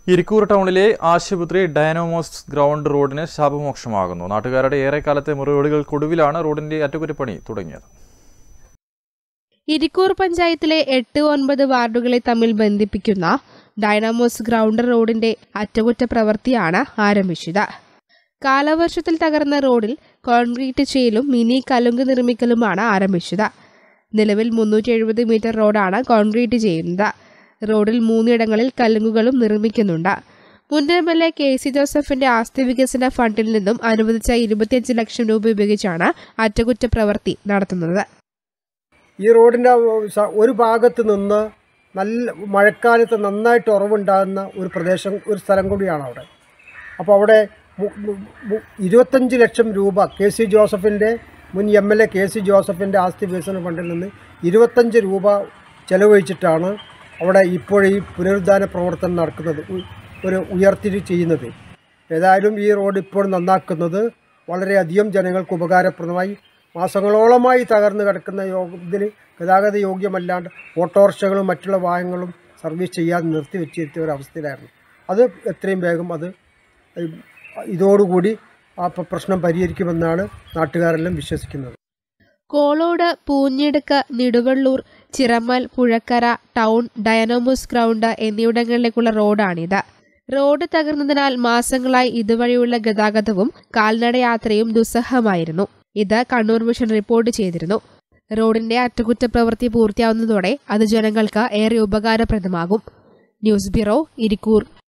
ഇരിക്കൂർ ടൗണിലെ ആശുപത്രി ഡയനോമോസ് ഗ്രൗണ്ട് റോഡിന് ശാപമോക്ഷമാകുന്നു നാട്ടുകാരുടെ ഏറെക്കാലത്തെ മുറിവുകൾക്കൊടുവിലാണ് റോഡിന്റെ അറ്റകുറ്റപ്പണി തുടങ്ങിയത് ഇരിക്കൂർ പഞ്ചായത്തിലെ എട്ട് ഒൻപത് വാർഡുകളെ തമ്മിൽ ബന്ധിപ്പിക്കുന്ന ഡൈനാമോസ് ഗ്രൗണ്ട് റോഡിന്റെ അറ്റകുറ്റപ്രവൃത്തിയാണ് ആരംഭിച്ചത് കാലവർഷത്തിൽ തകർന്ന റോഡിൽ കോൺക്രീറ്റ് ചെയ്യലും മിനി കലുങ്ക് നിർമ്മിക്കലുമാണ് ആരംഭിച്ചത് നിലവിൽ മുന്നൂറ്റി എഴുപത് മീറ്റർ റോഡാണ് കോൺക്രീറ്റ് ചെയ്യുന്നത് റോഡിൽ മൂന്നിടങ്ങളിൽ കലുങ്കുകളും നിർമ്മിക്കുന്നുണ്ട് മുൻ M L A K C ജോസഫിന്റെ ആസ്തി വികസന ഫണ്ടിൽ നിന്നും അനുവദിച്ച ഇരുപത്തിയഞ്ച് ലക്ഷം രൂപ ഉപയോഗിച്ചാണ് അറ്റകുറ്റപ്രവൃത്തി നടത്തുന്നത് ഈ റോഡിൻ്റെ സ- ഒരു ഭാഗത്ത് നിന്ന് നല്ല മഴക്കാലത്ത് നന്നായിട്ട് ഉറവുണ്ടാകുന്ന ഒരു പ്രദേശം ഒരു സ്ഥലം കൂടിയാണ് അവിടെ അപ്പോൾ അവിടെ മു- മു- മു- ഇരുപത്തഞ്ച് ലക്ഷം രൂപ കെ സി ജോസഫിൻ്റെ മുൻ M L A K C ജോസഫിൻ്റെ ആസ്തി വികസന ഫണ്ടിൽ നിന്ന് ഇരുപത്തഞ്ച് രൂപ ചെലവഴിച്ചിട്ടാണ് അവിടെ ഇപ്പോൾ ഈ പുനരുദ്ധാന പ്രവർത്തനം നടക്കുന്നത് ഉ- ഒരു ഉയർത്തി ചെയ്യുന്നത് ഏതായാലും ഈ റോഡ് ഇപ്പോൾ നന്നാക്കുന്നത് വളരെയധികം ജനങ്ങൾക്ക് ഉപകാരപ്രദമായി മാസങ്ങളോളമായി തകർന്നു കിടക്കുന്ന യോഗ ഇതിന് ഗതാഗത യോഗ്യമല്ലാണ്ട് ഓട്ടോറിക്ഷകളും മറ്റുള്ള വാഹനങ്ങളും സർവീസ് ചെയ്യാതെ നിർത്തിവെച്ചിരുത്തിയ ഒരു അവസ്ഥയിലായിരുന്നു അത് എത്രയും വേഗം അത് ഇതോടുകൂടി ആ പ്ര- പ്രശ്നം പരിഹരിക്കുമെന്നാണ് നാട്ടുകാരെല്ലാം വിശ്വസിക്കുന്നത് Kolod Poonjidukku Niduvallur Chirammal Puzhakkara town Dynamos ground എന്നിവിടങ്ങളിലേക്കുള്ള റോഡാണിത് റോഡ് തകർന്നതിനാൽ മാസങ്ങളായി ഇതുവഴിയുള്ള ഗതാഗതവും കാൽനടയാത്രയും ദുസ്സഹമായിരുന്നു ഇത് കണ്ണൂർ വിഷൻ റിപ്പോർട്ട് ചെയ്തിരുന്നു റോഡിന്റെ അറ്റകുറ്റപ്രവൃത്തി പൂർത്തിയാവുന്നതോടെ അത് ജനങ്ങൾക്ക് ഏറെ ഉപകാരപ്രദമാകും ന്യൂസ് ബ്യൂറോ ഇരിക്കൂർ